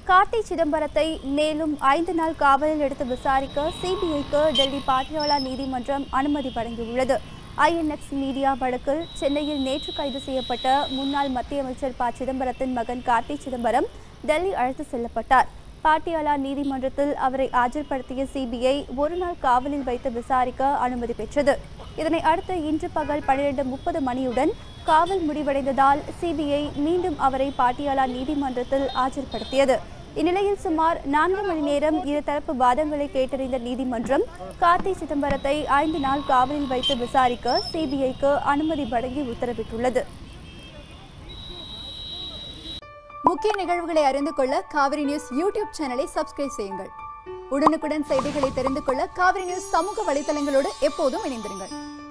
கார்த்தி சிதம்பரத்தை மேலும் ஐந்து நாள் காவலில் எடுத்து விசாரிக்க சிபிஐக்கு டெல்லி பாட்டியாலா நீதிமன்றம் அனுமதி வழங்கியுள்ளது ஐஎன்எக்ஸ் மீடியா வழக்கில் சென்னையில் நேற்று கைது செய்யப்பட்ட முன்னாள் மத்திய அமைச்சர் ப சிதம்பரத்தின் மகன் கார்த்தி சிதம்பரம் டெல்லி அழைத்து செல்லப்பட்டார் பாட்டியாலா நீதிமன்றத்தில் அவரை ஆஜர்படுத்திய சிபிஐ ஒரு நாள் காவலில் வைத்து விசாரிக்க அனுமதி பெற்றது இதனை அடுத்து இன்று பகல் பன்னிரண்டு முப்பது மணியுடன் காவல் முடிவடைந்ததால் சிபிஐ மீண்டும் அவரை பாட்டியாலா நீதிமன்றத்தில் ஆஜர்படுத்தியது இந்நிலையில் சுமார் நான்கு மணி நேரம் இருதரப்பு வாதங்களை கேட்டறிந்த நீதிமன்றம் கார்த்தி சிதம்பரத்தை ஐந்து நாள் காவலில் வைத்து விசாரிக்க சிபிஐக்கு அனுமதி வழங்கி உத்தரவிட்டுள்ளது முக்கிய நிகழ்வுகளை அறிந்து கொள்ள காவிரி நியூஸ் யூடியூப் சேனலை சப்ஸ்கிரைப் செய்யுங்கள் உடனுக்குடன் செய்திகளை தெரிந்து கொள்ள காவிரி நியூஸ் சமூக வலைதளங்களோடு எப்போதும் இணைந்திருங்கள்